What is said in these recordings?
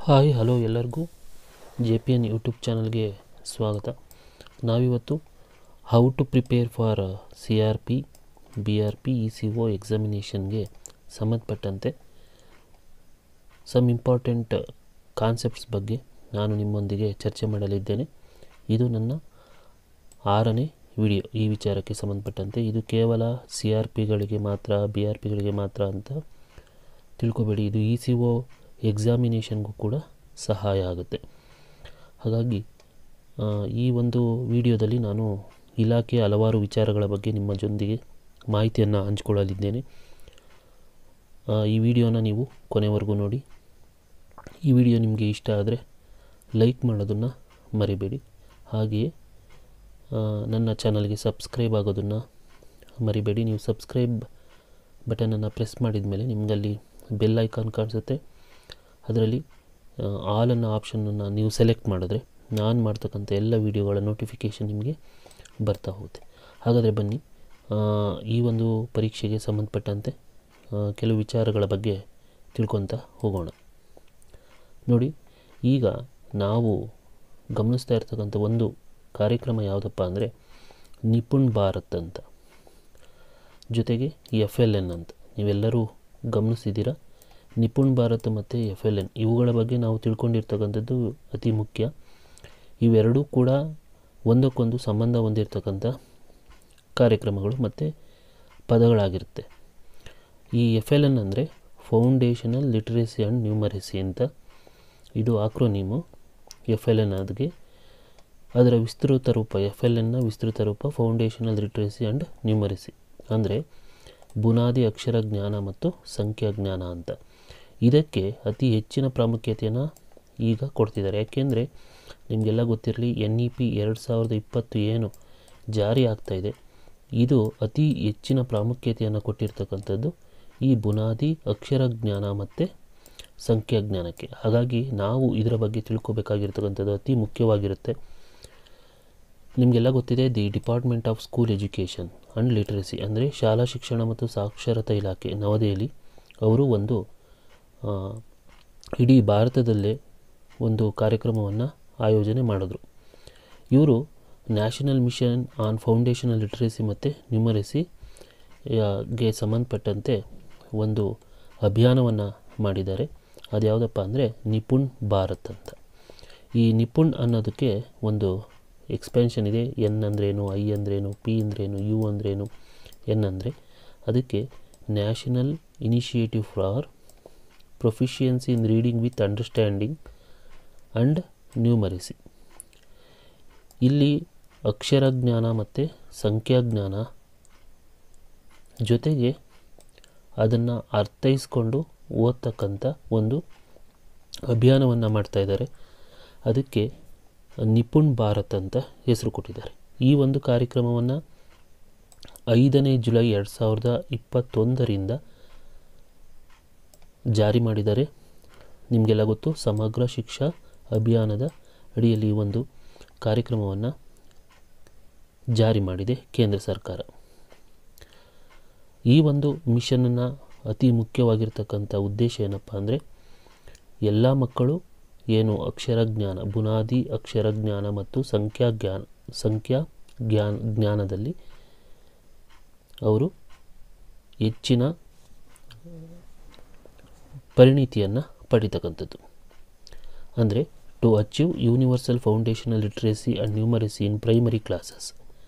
hi hello ಎಲ್ಲರಿಗೂ J P N YouTube ಚಾನಲ್ಗೆ ಸ್ವಾಗತ ನಾವಿವತ್ತು how to prepare for C R P B R P E C O ಎಕ್ಸಾಮಿನೇಷನ್ಗೆ ಸಂಬಂಧಪಟ್ಟಂತೆ some important concepts ಬಗ್ಗೆ ನಾನು ನಿಮ್ಮೊಂದಿಗೆ ಚರ್ಚೆ ಮಾಡಲಿದ್ದೇನೆ ಇದು ನನ್ನ ಆರನೇ ವಿಡಿಯೋ ಈ ವಿಚಾರಕ್ಕೆ ಸಂಬಂಧಪಟ್ಟಂತೆ ಇದು ಕೇವಲ ಸಿ ಆರ್ ಪಿಗಳಿಗೆ ಮಾತ್ರ ಬಿ ಆರ್ ಪಿಗಳಿಗೆ ಮಾತ್ರ ಅಂತ ತಿಳ್ಕೊಬೇಡಿ ಇದು ಇ ಸಿ ಒ ಎಕ್ಸಾಮಿನೇಷನ್ಗೂ ಕೂಡ ಸಹಾಯ ಆಗುತ್ತೆ ಹಾಗಾಗಿ ಆ, ಈ ಒಂದು ವಿಡಿಯೋದಲ್ಲಿ ನಾನು ಇಲಾಖೆಯ ಹಲವಾರು ವಿಚಾರಗಳ ಬಗ್ಗೆ ನಿಮ್ಮ ಜೊತೆಗೆ ಮಾಹಿತಿಯನ್ನು ಹಂಚಿಕೊಳ್ಳಲಿದ್ದೇನೆ ಆ, ಈ ವಿಡಿಯೋನ ನೀವು ಕೊನೆವರೆಗೂ ನೋಡಿ ಈ ವಿಡಿಯೋ ನಿಮಗೆ ಇಷ್ಟ ಆದರೆ ಲೈಕ್ ಮಾಡೋದನ್ನು ಮರಿಬೇಡಿ ಹಾಗೆಯೇ ಆ, ನನ್ನ ಚಾನಲ್ಗೆ ಸಬ್ಸ್ಕ್ರೈಬ್ ಆಗೋದನ್ನು ಮರಿಬೇಡಿ ನೀವು ಸಬ್ಸ್ಕ್ರೈಬ್ ಬಟನನ್ನು ಪ್ರೆಸ್ ಮಾಡಿದ ಮೇಲೆ ನಿಮಗಲ್ಲಿ ಬೆಲ್ ಐಕಾನ್ ಕಾಣಿಸುತ್ತೆ ಅದರಲ್ಲಿ ಆಲ್ ಅನ್ನೋ ಆಪ್ಷನನ್ನು ನೀವು ಸೆಲೆಕ್ಟ್ ಮಾಡಿದ್ರೆ ನಾನು ಮಾಡ್ತಕ್ಕಂಥ ಎಲ್ಲ ವೀಡಿಯೋಗಳ ನೋಟಿಫಿಕೇಷನ್ ನಿಮಗೆ ಬರ್ತಾ ಹೋಗುತ್ತೆ ಹಾಗಾದರೆ ಬನ್ನಿ ಆ, ಈ ಒಂದು ಪರೀಕ್ಷೆಗೆ ಸಂಬಂಧಪಟ್ಟಂತೆ ಆ, ಕೆಲವು ವಿಚಾರಗಳ ಬಗ್ಗೆ ತಿಳ್ಕೊತಾ ಹೋಗೋಣ ನೋಡಿ ಈಗ ನಾವು ಗಮನಿಸ್ತಾ ಇರ್ತಕ್ಕಂಥ ಒಂದು ಕಾರ್ಯಕ್ರಮ ಯಾವುದಪ್ಪ ಅಂದರೆ ನಿಪುಣ್ ಭಾರತ್ ಅಂತ ಜೊತೆಗೆ ಎಫ್ ಎಲ್ ಎನ್ ಅಂತ ನೀವೆಲ್ಲರೂ ಗಮನಿಸಿದ್ದೀರಾ ನಿಪುಣ್ ಭಾರತ್ ಮತ್ತು ಎಫ್ ಎಲ್ ಎನ್ ಇವುಗಳ ಬಗ್ಗೆ ನಾವು ತಿಳ್ಕೊಂಡಿರ್ತಕ್ಕಂಥದ್ದು ಅತಿ ಮುಖ್ಯ ಇವೆರಡೂ ಕೂಡ ಒಂದಕ್ಕೊಂದು ಸಂಬಂಧ ಹೊಂದಿರತಕ್ಕಂಥ ಕಾರ್ಯಕ್ರಮಗಳು ಮತ್ತು ಪದಗಳಾಗಿರುತ್ತೆ ಈ ಎಫ್ ಎಲ್ ಎನ್ ಅಂದರೆ ಫೌಂಡೇಶನಲ್ ಲಿಟ್ರೇಸಿ ಆ್ಯಂಡ್ ನ್ಯೂಮರಸಿ ಅಂತ ಇದು ಆಕ್ರೋನಿಮು ಎಫ್ ಎಲ್ ಎನ್ ಅದಕ್ಕೆ ಅದರ ವಿಸ್ತೃತ ರೂಪ ಎಫ್ ಎಲ್ ಎನ್ನ ವಿಸ್ತೃತ ರೂಪ ಫೌಂಡೇಶನಲ್ ಲಿಟ್ರೇಸಿ ಆ್ಯಂಡ್ ನ್ಯೂಮರಸಿ ಅಂದರೆ ಬುನಾದಿ ಅಕ್ಷರ ಜ್ಞಾನ ಮತ್ತು ಸಂಖ್ಯಾ ಜ್ಞಾನ ಅಂತ ಇದಕ್ಕೆ ಅತಿ ಹೆಚ್ಚಿನ ಪ್ರಾಮುಖ್ಯತೆಯನ್ನು ಈಗ ಕೊಡ್ತಿದ್ದಾರೆ ಯಾಕೆಂದರೆ ನಿಮಗೆಲ್ಲ ಗೊತ್ತಿರಲಿ ಎನ್ ಇ ಪಿ ಎರಡು ಸಾವಿರದ ಇಪ್ಪತ್ತು ಏನು ಜಾರಿ ಆಗ್ತಾ ಇದೆ ಇದು ಅತಿ ಹೆಚ್ಚಿನ ಪ್ರಾಮುಖ್ಯತೆಯನ್ನು ಕೊಟ್ಟಿರ್ತಕ್ಕಂಥದ್ದು ಈ ಬುನಾದಿ ಅಕ್ಷರ ಜ್ಞಾನ ಮತ್ತು ಸಂಖ್ಯಾ ಜ್ಞಾನಕ್ಕೆ ಹಾಗಾಗಿ ನಾವು ಇದರ ಬಗ್ಗೆ ತಿಳ್ಕೊಬೇಕಾಗಿರ್ತಕ್ಕಂಥದ್ದು ಅತಿ ಮುಖ್ಯವಾಗಿರುತ್ತೆ ನಿಮಗೆಲ್ಲ ಗೊತ್ತಿದೆ the department of school education and literacy ಅಂದರೆ ಶಾಲಾ ಶಿಕ್ಷಣ ಮತ್ತು ಸಾಕ್ಷರತಾ ಇಲಾಖೆ ನವದೆಹಲಿ ಅವರು ಒಂದು ಆ, ಇಡೀ ಭಾರತದಲ್ಲೇ ಒಂದು ಕಾರ್ಯಕ್ರಮವನ್ನು ಆಯೋಜನೆ ಮಾಡಿದ್ರು ಇವರು national mission on foundational literacy ಮತ್ತು ನ್ಯೂಮರಸಿ ಗೆ ಸಂಬಂಧಪಟ್ಟಂತೆ ಒಂದು ಅಭಿಯಾನವನ್ನು ಮಾಡಿದ್ದಾರೆ ಅದು ಯಾವುದಪ್ಪ ಅಂದರೆ ನಿಪುಣ್ ಭಾರತ್ ಅಂತ ಈ ನಿಪುಣ್ ಅನ್ನೋದಕ್ಕೆ ಒಂದು ಎಕ್ಸ್ಪೆನ್ಷನ್ ಇದೆ ಎನ್ ಅಂದ್ರೇನು ಐ ಅಂದ್ರೇನು ಪಿ ಅಂದ್ರೇನು ಯು ಅಂದ್ರೇನು ಎನ್ ಅಂದರೆ ಅದಕ್ಕೆ national initiative for proficiency in reading with understanding and numeracy ಇಲ್ಲಿ ಅಕ್ಷರ ಜ್ಞಾನ ಮತ್ತು ಸಂಖ್ಯಾಜ್ಞಾನ ಜೊತೆಗೆ ಅದನ್ನು ಅರ್ಥೈಸ್ಕೊಂಡು ಓದ್ತಕ್ಕಂಥ ಒಂದು ಅಭಿಯಾನವನ್ನು ಮಾಡ್ತಾ ಇದ್ದಾರೆ ಅದಕ್ಕೆ ನಿಪುಣ್ ಭಾರತ್ ಅಂತ ಹೆಸರು ಕೊಟ್ಟಿದ್ದಾರೆ ಈ ಒಂದು ಕಾರ್ಯಕ್ರಮವನ್ನು ಐದನೇ ಜುಲೈ ಎರಡು ಸಾವಿರದ ಇಪ್ಪತ್ತೊಂದರಿಂದ ಜಾರಿ ಮಾಡಿದ್ದಾರೆ ನಿಮಗೆಲ್ಲ ಗೊತ್ತು ಸಮಗ್ರ ಶಿಕ್ಷಾ ಅಭಿಯಾನದ ಅಡಿಯಲ್ಲಿ ಈ ಒಂದು ಕಾರ್ಯಕ್ರಮವನ್ನು ಜಾರಿ ಮಾಡಿದೆ ಕೇಂದ್ರ ಸರ್ಕಾರ ಈ ಒಂದು ಮಿಷನನ್ನು ಅತಿ ಮುಖ್ಯವಾಗಿರ್ತಕ್ಕಂಥ ಉದ್ದೇಶ ಏನಪ್ಪ ಅಂದರೆ ಎಲ್ಲ ಮಕ್ಕಳು ಏನು ಅಕ್ಷರ ಜ್ಞಾನ ಬುನಾದಿ ಅಕ್ಷರ ಜ್ಞಾನ ಮತ್ತು ಸಂಖ್ಯಾ ಜ್ಞಾನ ಸಂಖ್ಯಾ ಜ್ಞಾನ ಜ್ಞಾನದಲ್ಲಿ ಅವರು ಹೆಚ್ಚಿನ ಪರಿಣಿತಿಯನ್ನು ಪಡಿತಕ್ಕಂಥದ್ದು ಅಂದರೆ to achieve universal foundational literacy and numeracy in primary classes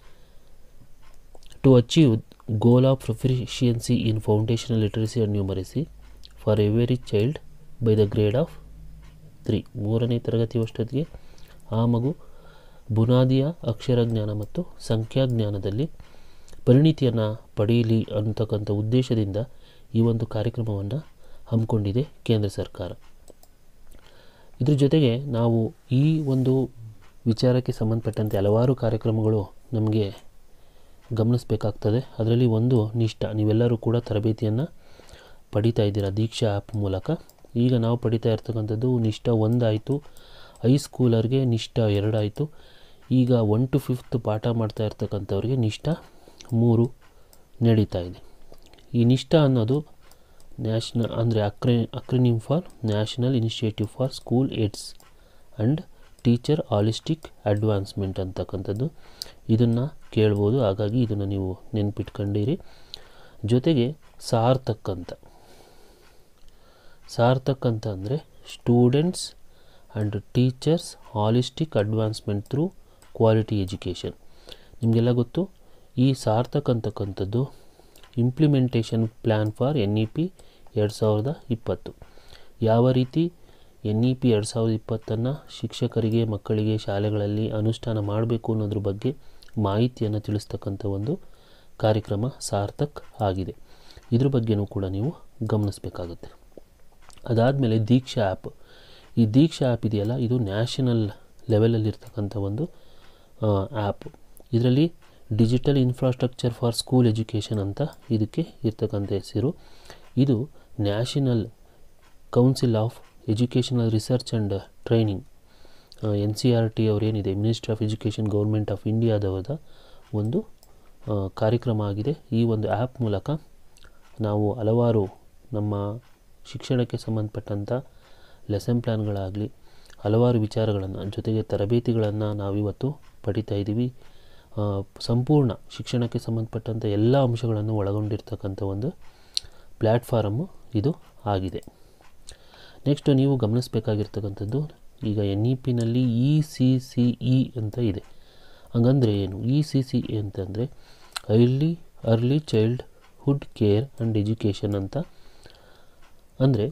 to achieve goal of proficiency in foundational literacy and numeracy for every child by the grade of three ಮೂರನೇ ತರಗತಿಯಷ್ಟೊತ್ತಿಗೆ ಆ ಮಗು ಬುನಾದಿಯ ಅಕ್ಷರ ಜ್ಞಾನ ಮತ್ತು ಸಂಖ್ಯಾ ಜ್ಞಾನದಲ್ಲಿ ಪರಿಣಿತಿಯನ್ನು ಪಡೆಯಲಿ ಅಂತಕ್ಕಂಥ ಉದ್ದೇಶದಿಂದ ಈ ಒಂದು ಕಾರ್ಯಕ್ರಮವನ್ನು ಹಮ್ಮಿಕೊಂಡಿದೆ ಕೇಂದ್ರ ಸರ್ಕಾರ ಇದ್ರ ಜೊತೆಗೆ ನಾವು ಈ ಒಂದು ವಿಚಾರಕ್ಕೆ ಸಂಬಂಧಪಟ್ಟಂತೆ ಹಲವಾರು ಕಾರ್ಯಕ್ರಮಗಳು ನಮಗೆ ಗಮನಿಸಬೇಕಾಗ್ತದೆ ಅದರಲ್ಲಿ ಒಂದು ನಿಷ್ಠ ನೀವೆಲ್ಲರೂ ಕೂಡ ತರಬೇತಿಯನ್ನು ಪಡಿತಾ ಇದ್ದೀರಾ ದೀಕ್ಷಾ ಆ್ಯಪ್ ಮೂಲಕ ಈಗ ನಾವು ಪಡಿತಾ ಇರ್ತಕ್ಕಂಥದ್ದು ನಿಷ್ಠ ಒಂದಾಯಿತು ಹೈಸ್ಕೂಲರ್ಗೆ ನಿಷ್ಠ ಎರಡಾಯಿತು ಈಗ ಒನ್ ಟು ಫಿಫ್ತ್ ಪಾಠ ಮಾಡ್ತಾ ಇರ್ತಕ್ಕಂಥವ್ರಿಗೆ ನಿಷ್ಠ ಮೂರು ನಡೀತಾ ಇದೆ ಈ ನಿಷ್ಠ ಅನ್ನೋದು ನ್ಯಾಷನಲ್ ಅಂದರೆ ಅಕ್ರೆ acronym for national initiative for school heads and teacher holistic advancement ಅಂತಕ್ಕಂಥದ್ದು ಇದನ್ನು ಕೇಳ್ಬೋದು ಹಾಗಾಗಿ ಇದನ್ನು ನೀವು ನೆನ್ಪಿಟ್ಕೊಂಡಿರಿ ಜೊತೆಗೆ ಸಾರ್ಥಕ್ ಅಂತ ಸಾರ್ಥಕ್ ಅಂತ ಅಂದರೆ students and teachers holistic advancement through quality education ನಿಮಗೆಲ್ಲ ಗೊತ್ತು ಈ ಸಾರ್ಥಕ್ ಅಂತಕ್ಕಂಥದ್ದು implementation plan for N E P ಎರಡು ಸಾವಿರದ ಇಪ್ಪತ್ತು ಯಾವ ರೀತಿ ಎನ್ ಇ ಪಿ ಎರಡು ಸಾವಿರದ ಇಪ್ಪತ್ತನ್ನು ಶಿಕ್ಷಕರಿಗೆ ಮಕ್ಕಳಿಗೆ ಶಾಲೆಗಳಲ್ಲಿ ಅನುಷ್ಠಾನ ಮಾಡಬೇಕು ಅನ್ನೋದ್ರ ಬಗ್ಗೆ ಮಾಹಿತಿಯನ್ನು ತಿಳಿಸ್ತಕ್ಕಂಥ ಒಂದು ಕಾರ್ಯಕ್ರಮ ಸಾರ್ಥಕ್ ಆಗಿದೆ ಇದ್ರ ಬಗ್ಗೆನೂ ಕೂಡ ನೀವು ಗಮನಿಸಬೇಕಾಗುತ್ತೆ ಅದಾದಮೇಲೆ ದೀಕ್ಷಾ ಆ್ಯಪ್ ಈ ದೀಕ್ಷಾ ಆ್ಯಪ್ ಇದೆಯಲ್ಲ ಇದು ನ್ಯಾಷನಲ್ ಲೆವೆಲಲ್ಲಿರ್ತಕ್ಕಂಥ ಒಂದು ಆ್ಯಪ್ ಇದರಲ್ಲಿ digital infrastructure for school education ಅಂತ ಇದಕ್ಕೆ ಇರ್ತಕ್ಕಂಥ ಹೆಸರು ಇದು national council of educational research and training N C R T ಅವರೇನಿದೆ ministry of education government of ಇಂಡಿಯಾದವರ ಒಂದು ಕಾರ್ಯಕ್ರಮ ಆಗಿದೆ ಈ ಒಂದು ಆ್ಯಪ್ ಮೂಲಕ ನಾವು ಹಲವಾರು ನಮ್ಮ ಶಿಕ್ಷಣಕ್ಕೆ ಸಂಬಂಧಪಟ್ಟಂಥ ಲೆಸನ್ ಪ್ಲ್ಯಾನ್ಗಳಾಗಲಿ ಹಲವಾರು ವಿಚಾರಗಳನ್ನು ಜೊತೆಗೆ ತರಬೇತಿಗಳನ್ನು ನಾವಿವತ್ತು ಪಡಿತಾ ಇದ್ದೀವಿ ಸಂಪೂರ್ಣ ಶಿಕ್ಷಣಕ್ಕೆ ಸಂಬಂಧಪಟ್ಟಂಥ ಎಲ್ಲ ಅಂಶಗಳನ್ನು ಒಳಗೊಂಡಿರ್ತಕ್ಕಂಥ ಒಂದು ಪ್ಲ್ಯಾಟ್ಫಾರಮ್ಮು ಇದು ಆಗಿದೆ ನೆಕ್ಸ್ಟ್ ನೀವು ಗಮನಿಸಬೇಕಾಗಿರ್ತಕ್ಕಂಥದ್ದು ಈಗ ಎನ್ ಇ ಪಿನಲ್ಲಿ ಇ ಸಿ ಸಿ ಇ ಅಂತ ಇದೆ ಹಂಗಂದರೆ ಏನು ಇ ಸಿ ಸಿ ಇ ಅಂತಂದರೆ early early childhood care and education ಅಂತ ಅಂದರೆ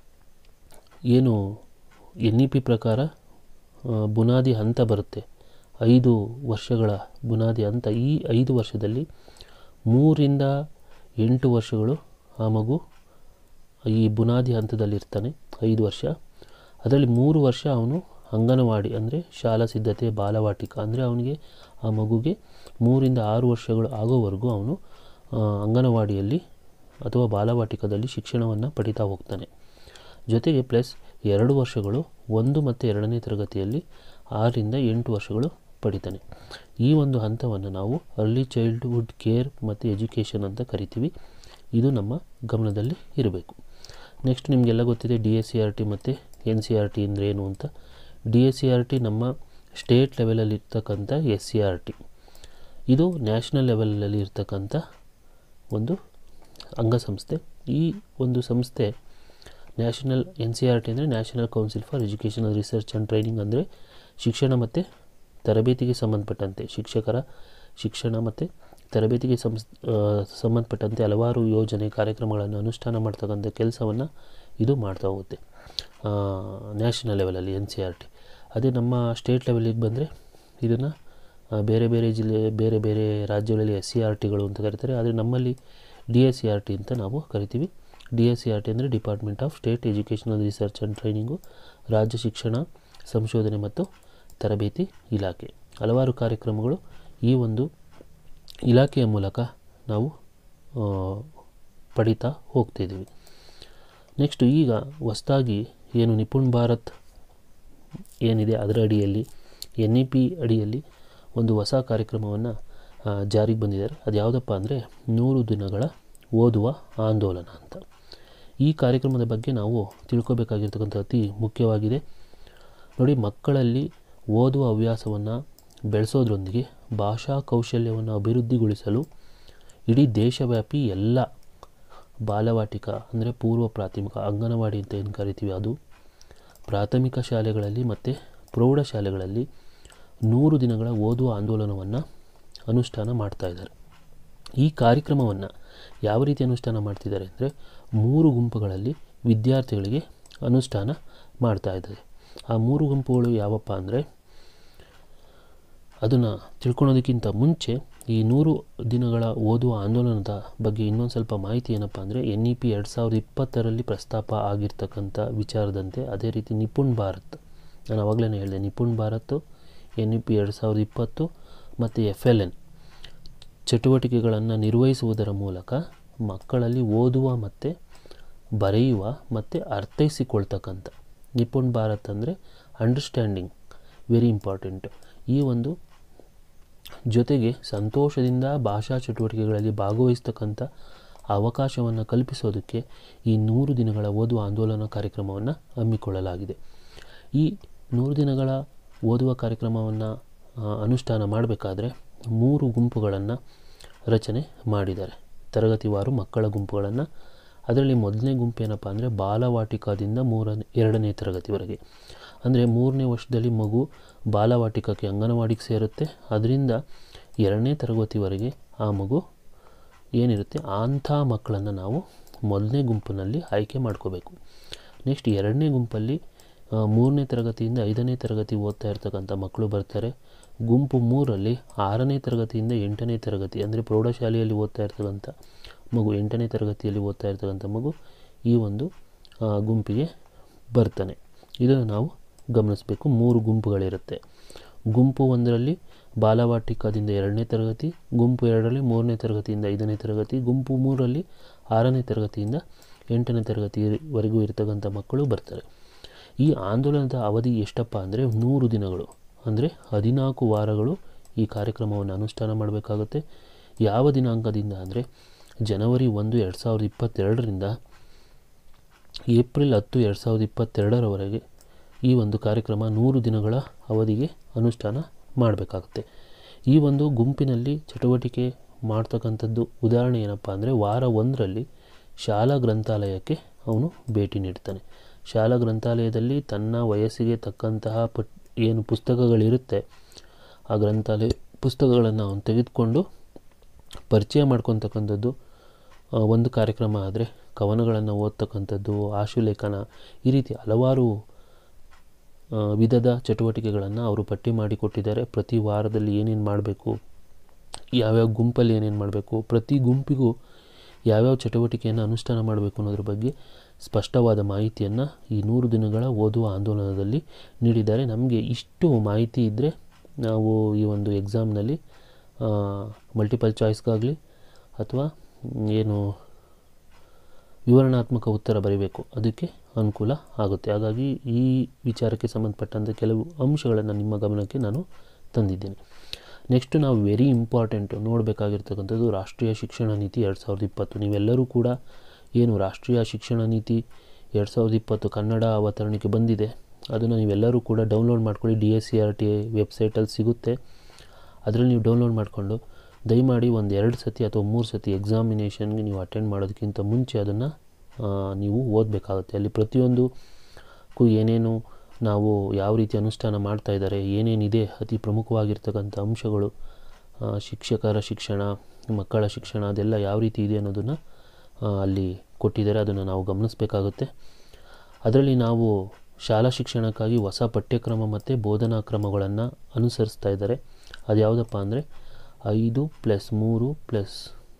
ಏನು ಎನ್ ಇ ಪಿ ಪ್ರಕಾರ ಬುನಾದಿ ಹಂತ ಬರುತ್ತೆ ಐದು ವರ್ಷಗಳ ಬುನಾದಿ ಹಂತ ಈ ಐದು ವರ್ಷದಲ್ಲಿ ಮೂರಿಂದ ಎಂಟು ವರ್ಷಗಳು ಆ ಮಗು ಈ ಬುನಾದಿ ಹಂತದಲ್ಲಿರ್ತಾನೆ ಐದು ವರ್ಷ ಅದರಲ್ಲಿ ಮೂರು ವರ್ಷ ಅವನು ಅಂಗನವಾಡಿ ಅಂದರೆ ಶಾಲಾ ಸಿದ್ಧತೆ ಬಾಲವಾಟಿಕ ಅಂದರೆ ಅವನಿಗೆ ಆ ಮಗುಗೆ ಮೂರಿಂದ ಆರು ವರ್ಷಗಳು ಆಗೋವರೆಗೂ ಅವನು ಅಂಗನವಾಡಿಯಲ್ಲಿ ಅಥವಾ ಬಾಲವಾಟಿಕದಲ್ಲಿ ಶಿಕ್ಷಣವನ್ನು ಪಡಿತಾ ಹೋಗ್ತಾನೆ ಜೊತೆಗೆ ಪ್ಲಸ್ ಎರಡು ವರ್ಷಗಳು ಒಂದು ಮತ್ತು ಎರಡನೇ ತರಗತಿಯಲ್ಲಿ ಆರರಿಂದ ಎಂಟು ವರ್ಷಗಳು ಪಡಿತಾನೆ ಈ ಒಂದು ಹಂತವನ್ನು ನಾವು ಅರ್ಲಿ ಚೈಲ್ಡ್ಹುಡ್ ಕೇರ್ ಮತ್ತು ಎಜುಕೇಷನ್ ಅಂತ ಕರಿತೀವಿ ಇದು ನಮ್ಮ ಗಮನದಲ್ಲಿ ಇರಬೇಕು ನೆಕ್ಸ್ಟ್ ನಿಮಗೆಲ್ಲ ಗೊತ್ತಿದೆ D S C R T ಮತ್ತು ಎನ್ ಸಿ ಆರ್ ಟಿ ಅಂದರೆ ಏನು ಅಂತ D S C R T ನಮ್ಮ ಸ್ಟೇಟ್ ಲೆವೆಲಲ್ಲಿ ಇರ್ತಕ್ಕಂಥ ಎಸ್ ಸಿ ಆರ್ ಟಿ ಇದು ನ್ಯಾಷನಲ್ ಲೆವೆಲಲ್ಲಿ ಇರ್ತಕ್ಕಂಥ ಒಂದು ಅಂಗಸಂಸ್ಥೆ ಈ ಒಂದು ಸಂಸ್ಥೆ national N C R T ಅಂದರೆ national council for educational research and training ಅಂದರೆ ಶಿಕ್ಷಣ ಮತ್ತು ತರಬೇತಿಗೆ ಸಂಬಂಧಪಟ್ಟಂತೆ ಶಿಕ್ಷಕರ ಶಿಕ್ಷಣ ಮತ್ತು ತರಬೇತಿಗೆ ಸಂಸ್ ಸಂಬಂಧಪಟ್ಟಂತೆ ಹಲವಾರು ಯೋಜನೆ ಕಾರ್ಯಕ್ರಮಗಳನ್ನು ಅನುಷ್ಠಾನ ಮಾಡ್ತಕ್ಕಂಥ ಕೆಲಸವನ್ನು ಇದು ಮಾಡ್ತಾ ಹೋಗುತ್ತೆ ನ್ಯಾಷನಲ್ ಲೆವೆಲಲ್ಲಿ ಎನ್ ಸಿ ಆರ್ ಟಿ ಅದೇ ನಮ್ಮ ಸ್ಟೇಟ್ ಲೆವೆಲಿಗೆ ಬಂದರೆ ಇದನ್ನು ಬೇರೆ ಬೇರೆ ಜಿಲ್ಲೆ ಬೇರೆ ಬೇರೆ ರಾಜ್ಯಗಳಲ್ಲಿ ಎಸ್ ಸಿ ಆರ್ ಟಿಗಳು ಅಂತ ಕರೀತಾರೆ ಆದರೆ ನಮ್ಮಲ್ಲಿ D S C R T ಅಂತ ನಾವು ಕರಿತೀವಿ D S C R T ಅಂದರೆ department of state educational research and training ರಾಜ್ಯ ಶಿಕ್ಷಣ ಸಂಶೋಧನೆ ಮತ್ತು ತರಬೇತಿ ಇಲಾಖೆ ಹಲವಾರು ಕಾರ್ಯಕ್ರಮಗಳು ಈ ಒಂದು ಇಲಾಖೆಯ ಮೂಲಕ ನಾವು ಪಡಿತಾ ಹೋಗ್ತಿದ್ದೀವಿ ನೆಕ್ಸ್ಟ್ ಈಗ ಹೊಸದಾಗಿ ಏನು ನಿಪುಣ್ ಭಾರತ್ ಏನಿದೆ ಅದರ ಅಡಿಯಲ್ಲಿ ಎನ್ ಇ ಪಿ ಅಡಿಯಲ್ಲಿ ಒಂದು ಹೊಸ ಕಾರ್ಯಕ್ರಮವನ್ನು ಜಾರಿಗೆ ಬಂದಿದ್ದಾರೆ ಅದು ಯಾವುದಪ್ಪ ಅಂದರೆ ನೂರು ದಿನಗಳ ಓದುವ ಆಂದೋಲನ ಅಂತ ಈ ಕಾರ್ಯಕ್ರಮದ ಬಗ್ಗೆ ನಾವು ತಿಳ್ಕೊಬೇಕಾಗಿರ್ತಕ್ಕಂಥ ಅತಿ ಮುಖ್ಯವಾಗಿದೆ ನೋಡಿ ಮಕ್ಕಳಲ್ಲಿ ಓದುವ ಹವ್ಯಾಸವನ್ನು ಬೆಳೆಸೋದ್ರೊಂದಿಗೆ ಭಾಷಾ ಕೌಶಲ್ಯವನ್ನು ಅಭಿವೃದ್ಧಿಗೊಳಿಸಲು ಇಡೀ ದೇಶವ್ಯಾಪಿ ಎಲ್ಲ ಬಾಲವಾಟಿಕ ಅಂದರೆ ಪೂರ್ವ ಪ್ರಾಥಮಿಕ ಅಂಗನವಾಡಿ ಅಂತ ಏನು ಕರಿತೀವಿ ಅದು ಪ್ರಾಥಮಿಕ ಶಾಲೆಗಳಲ್ಲಿ ಮತ್ತು ಪ್ರೌಢಶಾಲೆಗಳಲ್ಲಿ ನೂರು ದಿನಗಳ ಓದುವ ಆಂದೋಲನವನ್ನು ಅನುಷ್ಠಾನ ಮಾಡ್ತಾ ಇದ್ದಾರೆ ಈ ಕಾರ್ಯಕ್ರಮವನ್ನು ಯಾವ ರೀತಿ ಅನುಷ್ಠಾನ ಮಾಡ್ತಿದ್ದಾರೆ ಅಂದರೆ ಮೂರು ಗುಂಪುಗಳಲ್ಲಿ ವಿದ್ಯಾರ್ಥಿಗಳಿಗೆ ಅನುಷ್ಠಾನ ಮಾಡ್ತಾ ಇದ್ದಾರೆ ಆ ಮೂರು ಗುಂಪುಗಳು ಯಾವಪ್ಪ ಅಂದರೆ ಅದನ್ನು ತಿಳ್ಕೊಳೋದಕ್ಕಿಂತ ಮುಂಚೆ ಈ ನೂರು ದಿನಗಳ ಓದುವ ಆಂದೋಲನದ ಬಗ್ಗೆ ಇನ್ನೊಂದು ಸ್ವಲ್ಪ ಮಾಹಿತಿ ಏನಪ್ಪ ಅಂದರೆ ಎನ್ ಇ ಪಿ ಎರಡು ಸಾವಿರದ ಇಪ್ಪತ್ತರಲ್ಲಿ ಪ್ರಸ್ತಾಪ ಆಗಿರ್ತಕ್ಕಂಥ ವಿಚಾರದಂತೆ ಅದೇ ರೀತಿ ನಿಪುಣ್ ಭಾರತ್ ನಾನು ಆವಾಗಲೇ ಹೇಳಿದೆ NIPUN Bharat N E P ಎರಡು ಸಾವಿರದ ಇಪ್ಪತ್ತು ಮತ್ತು ಎಫ್ ಎಲ್ ಎನ್ ಚಟುವಟಿಕೆಗಳನ್ನು ನಿರ್ವಹಿಸುವುದರ ಮೂಲಕ ಮಕ್ಕಳಲ್ಲಿ ಓದುವ ಮತ್ತು ಬರೆಯುವ ಮತ್ತು ಅರ್ಥೈಸಿಕೊಳ್ತಕ್ಕಂಥ ನಿಪುಣ್ ಭಾರತ್ ಅಂದರೆ ಅಂಡರ್ಸ್ಟ್ಯಾಂಡಿಂಗ್ ವೆರಿ ಇಂಪಾರ್ಟೆಂಟ್ ಈ ಒಂದು ಜೊತೆಗೆ ಸಂತೋಷದಿಂದ ಭಾಷಾ ಚಟುವಟಿಕೆಗಳಲ್ಲಿ ಭಾಗವಹಿಸ್ತಕ್ಕಂಥ ಅವಕಾಶವನ್ನು ಕಲ್ಪಿಸೋದಕ್ಕೆ ಈ ನೂರು ದಿನಗಳ ಓದುವ ಆಂದೋಲನ ಕಾರ್ಯಕ್ರಮವನ್ನು ಹಮ್ಮಿಕೊಳ್ಳಲಾಗಿದೆ ಈ ನೂರು ದಿನಗಳ ಓದುವ ಕಾರ್ಯಕ್ರಮವನ್ನು ಅನುಷ್ಠಾನ ಮಾಡಬೇಕಾದ್ರೆ ಮೂರು ಗುಂಪುಗಳನ್ನು ರಚನೆ ಮಾಡಿದ್ದಾರೆ ತರಗತಿವಾರು ಮಕ್ಕಳ ಗುಂಪುಗಳನ್ನು ಅದರಲ್ಲಿ ಮೊದಲನೇ ಗುಂಪು ಏನಪ್ಪ ಅಂದರೆ ಬಾಲವಾಟಿಕಾದಿಂದ ಮೂರನೇ ಎರಡನೇ ತರಗತಿವರೆಗೆ ಅಂದರೆ ಮೂರನೇ ವರ್ಷದಲ್ಲಿ ಮಗು ಬಾಲವಾಟಿಕಕ್ಕೆ ಅಂಗನವಾಡಿಗೆ ಸೇರುತ್ತೆ ಅದರಿಂದ ಎರಡನೇ ತರಗತಿವರೆಗೆ ಆ ಮಗು ಏನಿರುತ್ತೆ ಅಂಥ ಮಕ್ಕಳನ್ನು ನಾವು ಮೊದಲನೇ ಗುಂಪಿನಲ್ಲಿ ಆಯ್ಕೆ ಮಾಡ್ಕೋಬೇಕು ನೆಕ್ಸ್ಟ್ ಎರಡನೇ ಗುಂಪಲ್ಲಿ ಆ, ಮೂರನೇ ತರಗತಿಯಿಂದ ಐದನೇ ತರಗತಿ ಓದ್ತಾ ಇರ್ತಕ್ಕಂಥ ಮಕ್ಕಳು ಬರ್ತಾರೆ ಗುಂಪು ಮೂರಲ್ಲಿ ಆರನೇ ತರಗತಿಯಿಂದ ಎಂಟನೇ ತರಗತಿ ಅಂದರೆ ಪ್ರೌಢಶಾಲೆಯಲ್ಲಿ ಓದ್ತಾ ಇರ್ತಕ್ಕಂಥ ಮಗು ಎಂಟನೇ ತರಗತಿಯಲ್ಲಿ ಓದ್ತಾ ಇರ್ತಕ್ಕಂಥ ಮಗು ಈ ಒಂದು ಆ, ಗುಂಪಿಗೆ ಬರ್ತಾನೆ ಇದನ್ನು ನಾವು ಗಮನಿಸಬೇಕು ಮೂರು ಗುಂಪುಗಳಿರುತ್ತೆ ಗುಂಪು ಒಂದರಲ್ಲಿ ಬಾಲವಾಟಿಕದಿಂದ ಎರಡನೇ ತರಗತಿ ಗುಂಪು ಎರಡರಲ್ಲಿ ಮೂರನೇ ತರಗತಿಯಿಂದ ಐದನೇ ತರಗತಿ ಗುಂಪು ಮೂರರಲ್ಲಿ ಆರನೇ ತರಗತಿಯಿಂದ ಎಂಟನೇ ತರಗತಿವರೆಗೂ ಇರ್ತಕ್ಕಂಥ ಮಕ್ಕಳು ಬರ್ತಾರೆ ಈ ಆಂದೋಲನದ ಅವಧಿ ಎಷ್ಟಪ್ಪ ಅಂದರೆ ನೂರು ದಿನಗಳು ಅಂದರೆ ಹದಿನಾಲ್ಕು ವಾರಗಳು ಈ ಕಾರ್ಯಕ್ರಮವನ್ನು ಅನುಷ್ಠಾನ ಮಾಡಬೇಕಾಗುತ್ತೆ ಯಾವ ದಿನಾಂಕದಿಂದ ಅಂದರೆ ಜನವರಿ ಒಂದು ಎರಡು ಸಾವಿರದ ಇಪ್ಪತ್ತೆರಡರಿಂದ ಏಪ್ರಿಲ್ ಹತ್ತು ಎರಡು ಸಾವಿರದ ಇಪ್ಪತ್ತೆರಡರವರೆಗೆ ಈ ಒಂದು ಕಾರ್ಯಕ್ರಮ ನೂರು ದಿನಗಳ ಅವಧಿಗೆ ಅನುಷ್ಠಾನ ಮಾಡಬೇಕಾಗುತ್ತೆ ಈ ಒಂದು ಗುಂಪಿನಲ್ಲಿ ಚಟುವಟಿಕೆ ಮಾಡ್ತಕ್ಕಂಥದ್ದು ಉದಾಹರಣೆ ಏನಪ್ಪ ಅಂದರೆ ವಾರ ಒಂದರಲ್ಲಿ ಶಾಲಾ ಗ್ರಂಥಾಲಯಕ್ಕೆ ಅವನು ಭೇಟಿ ನೀಡ್ತಾನೆ ಶಾಲಾ ಗ್ರಂಥಾಲಯದಲ್ಲಿ ತನ್ನ ವಯಸ್ಸಿಗೆ ತಕ್ಕಂತಹ ಪಟ್ ಏನು ಪುಸ್ತಕಗಳಿರುತ್ತೆ ಆ ಗ್ರಂಥಾಲಯ ಪುಸ್ತಕಗಳನ್ನು ಅವನು ತೆಗೆದುಕೊಂಡು ಪರಿಚಯ ಮಾಡ್ಕೊತಕ್ಕಂಥದ್ದು ಆ, ಒಂದು ಕಾರ್ಯಕ್ರಮ ಆದರೆ ಕವನಗಳನ್ನು ಓದ್ತಕ್ಕಂಥದ್ದು ಆಶುಲೇಖನ ಈ ರೀತಿ ಹಲವಾರು ಆ, ವಿಧದ ಚಟುವಟಿಕೆಗಳನ್ನು ಅವರು ಪಟ್ಟಿ ಮಾಡಿ ಕೊಟ್ಟಿದ್ದಾರೆ ಪ್ರತಿ ವಾರದಲ್ಲಿ ಏನೇನು ಮಾಡಬೇಕು ಯಾವ್ಯಾವ ಗುಂಪಲ್ಲಿ ಏನೇನು ಮಾಡಬೇಕು ಪ್ರತಿ ಗುಂಪಿಗೂ ಯಾವ್ಯಾವ ಚಟುವಟಿಕೆಯನ್ನು ಅನುಷ್ಠಾನ ಮಾಡಬೇಕು ಅನ್ನೋದ್ರ ಬಗ್ಗೆ ಸ್ಪಷ್ಟವಾದ ಮಾಹಿತಿಯನ್ನು ಈ ನೂರು ದಿನಗಳ ಓದುವ ಆಂದೋಲನದಲ್ಲಿ ನೀಡಿದ್ದಾರೆ ನಮಗೆ ಇಷ್ಟು ಮಾಹಿತಿ ಇದ್ದರೆ ನಾವು ಈ ಒಂದು ಎಕ್ಸಾಮ್ನಲ್ಲಿ ಮಲ್ಟಿಪಲ್ ಚಾಯ್ಸ್ಗಾಗಲಿ ಅಥವಾ ಏನು ವಿವರಣಾತ್ಮಕ ಉತ್ತರ ಬರೀಬೇಕು ಅದಕ್ಕೆ ಅನುಕೂಲ ಆಗುತ್ತೆ ಹಾಗಾಗಿ ಈ ವಿಚಾರಕ್ಕೆ ಸಂಬಂಧಪಟ್ಟಂಥ ಕೆಲವು ಅಂಶಗಳನ್ನು ನಿಮ್ಮ ಗಮನಕ್ಕೆ ನಾನು ತಂದಿದ್ದೇನೆ ನೆಕ್ಸ್ಟ್ ನಾವು ವೆರಿ ಇಂಪಾರ್ಟೆಂಟು ನೋಡಬೇಕಾಗಿರ್ತಕ್ಕಂಥದ್ದು ರಾಷ್ಟ್ರೀಯ ಶಿಕ್ಷಣ ನೀತಿ ಎರಡು ಸಾವಿರದ ಇಪ್ಪತ್ತು ನೀವೆಲ್ಲರೂ ಕೂಡ ಏನು ರಾಷ್ಟ್ರೀಯ ಶಿಕ್ಷಣ ನೀತಿ ಎರಡು ಸಾವಿರದ ಇಪ್ಪತ್ತು ಕನ್ನಡ ಅವತರಣಿಕೆ ಬಂದಿದೆ ಅದನ್ನು ನೀವೆಲ್ಲರೂ ಕೂಡ ಡೌನ್ಲೋಡ್ ಮಾಡ್ಕೊಳ್ಳಿ D S C R T ವೆಬ್ಸೈಟಲ್ಲಿ ಸಿಗುತ್ತೆ ಅದರಲ್ಲಿ ನೀವು ಡೌನ್ಲೋಡ್ ಮಾಡಿಕೊಂಡು ದಯಮಾಡಿ ಒಂದು ಎರಡು ಸತಿ ಅಥವಾ ಮೂರು ಸತಿ ಎಕ್ಸಾಮಿನೇಷನ್ಗೆ ನೀವು ಅಟೆಂಡ್ ಮಾಡೋದಕ್ಕಿಂತ ಮುಂಚೆ ಅದನ್ನು ನೀವು ಓದಬೇಕಾಗುತ್ತೆ ಅಲ್ಲಿ ಪ್ರತಿಯೊಂದಕ್ಕೂ ಏನೇನು ನಾವು ಯಾವ ರೀತಿ ಅನುಷ್ಠಾನ ಮಾಡ್ತಾ ಇದ್ದಾರೆ ಏನೇನಿದೆ ಅತಿ ಪ್ರಮುಖವಾಗಿರ್ತಕ್ಕಂಥ ಅಂಶಗಳು ಆ, ಶಿಕ್ಷಕರ ಶಿಕ್ಷಣ ಮಕ್ಕಳ ಶಿಕ್ಷಣ ಅದೆಲ್ಲ ಯಾವ ರೀತಿ ಇದೆ ಅನ್ನೋದನ್ನು ಆ, ಅಲ್ಲಿ ಕೊಟ್ಟಿದ್ದಾರೆ ಅದನ್ನು ನಾವು ಗಮನಿಸಬೇಕಾಗುತ್ತೆ ಅದರಲ್ಲಿ ನಾವು ಶಾಲಾ ಶಿಕ್ಷಣಕ್ಕಾಗಿ ಹೊಸ ಪಠ್ಯಕ್ರಮ ಮತ್ತು ಬೋಧನಾ ಕ್ರಮಗಳನ್ನು ಅನುಸರಿಸ್ತಾ ಇದ್ದಾರೆ ಅದು ಯಾವುದಪ್ಪ ಅಂದರೆ ಐದು ಪ್ಲಸ್ ಮೂರು ಪ್ಲಸ್